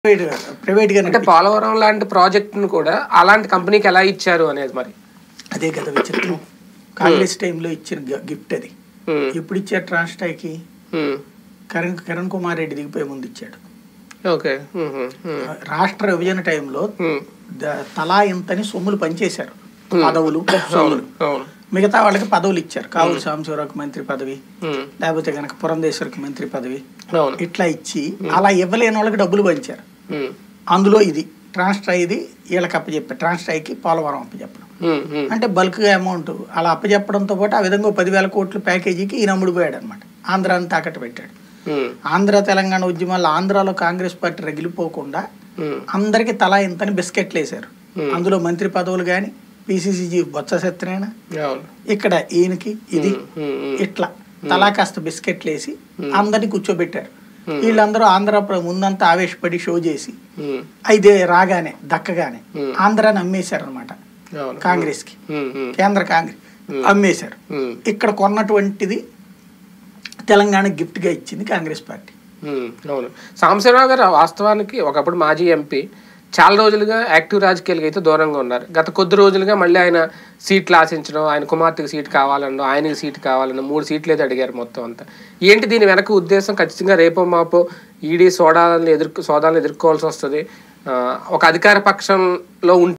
Private ప్రైవేట్గా అంటే పోలవరం లాంటి ప్రాజెక్టును కూడా అలాంటి కంపెనీకి ఎలా ఇచ్చారు అనేది మరి అదే కదా విచిత్రం కాంగ్రెస్ టైంలో ఇచ్చిన గ- గిఫ్ట్ అది ఉమ్, ఎప్పుడు ఇచ్చారు ట్రాన్స్టాయ్కి ఉమ్, కిరణ్ కిరణ్ కుమార్ రెడ్డి దిగిపోయే ముందు ఇచ్చాడు ఓకే ఉమ్, ఉమ్, ఉమ్, రాష్ట్ర విభజన టైంలో ఉమ్, ద- తలా ఇంతని సొమ్ములు పనిచేశారు పదవులు సొమ్ములు అవును మిగతా వాళ్ళకి పదవులు ఇచ్చారు కావులు సాంబశివరావుకి మంత్రి పదవి ఉమ్, లేకపోతే కనుక పురంధేశ్వరికి మంత్రి పదవి అవును ఇట్లా ఇచ్చి అలా ఇవ్వలేని వాళ్ళకి డబ్బులు పంచారు ఉమ్, అందులో ఇది ట్రాన్స్ట్రా ఇది వీళ్ళకి అప్పచెప్పారు ట్రాన్స్ట్రాయ్కి పోలవరం అప్పచెప్పడం ఉమ్, ఉమ్, అంటే బల్క్గా అమౌంట్ అలా అప్పచెప్పడంతో పాటు ఆ విధంగా ఓ పదివేల కోట్ల ప్యాకేజీకి ఈయన అమ్ముడుపోయాడు అనమాట ఆంధ్రాని తాకట్టు పెట్టాడు ఉమ్, ఆంధ్ర తెలంగాణ ఉద్యమాల్లో ఆంధ్రాలో కాంగ్రెస్ పార్టీ రగిలిపోకుండా ఉమ్, అందరికి తలా ఇంతని బిస్కెట్లు వేశారు అందులో మంత్రి పదవులు కానీ పిసిసి చీఫ్ బొత్స సత్యనారాయణ అవును ఇక్కడ ఈయనకి ఇది ఉమ్, ఉమ్, ఇట్లా తలా కాస్త బిస్కెట్లు వేసి అందరిని కూర్చోబెట్టారు వీళ్ళందరూ ఆంధ్ర ప్ర- ముందంతా ఆవేశపడి షో చేసి ఉమ్, అయితే రాగానే దక్కగానే Hmm. ఆంధ్రాని అమ్మేశారు అనమాట అవును కాంగ్రెస్ కి ఉమ్, ఉమ్, కేంద్ర కాంగ్రెస్ అమ్మేశారు ఉమ్, ఇక్కడ కొన్నటువంటిది తెలంగాణ గిఫ్ట్ గా ఇచ్చింది కాంగ్రెస్ పార్టీ ఉమ్, అవును సాంబశివరావు గారు వాస్తవానికి ఒకప్పుడు మాజీ ఎంపీ చాలా రోజులుగా యాక్టివ్ రాజకీయాలకు అయితే దూరంగా ఉన్నారు గత కొద్ది రోజులుగా మళ్ళీ ఆయన సీట్లు ఆశించడం ఆయన కుమార్తెకి సీట్ కావాలనడం ఆయనకి సీట్ కావాలన్న మూడు సీట్లు అయితే అడిగారు మొత్తం అంతా ఏంటి దీని వెనక ఉద్దేశం ఖచ్చితంగా రేపో మాపో ఈడీ సోదాలను ఎదుర్కొ సోదాలను ఎదుర్కోవాల్సి వస్తుంది ఆ, ఒక అధికార పక్షంలో ఉంటే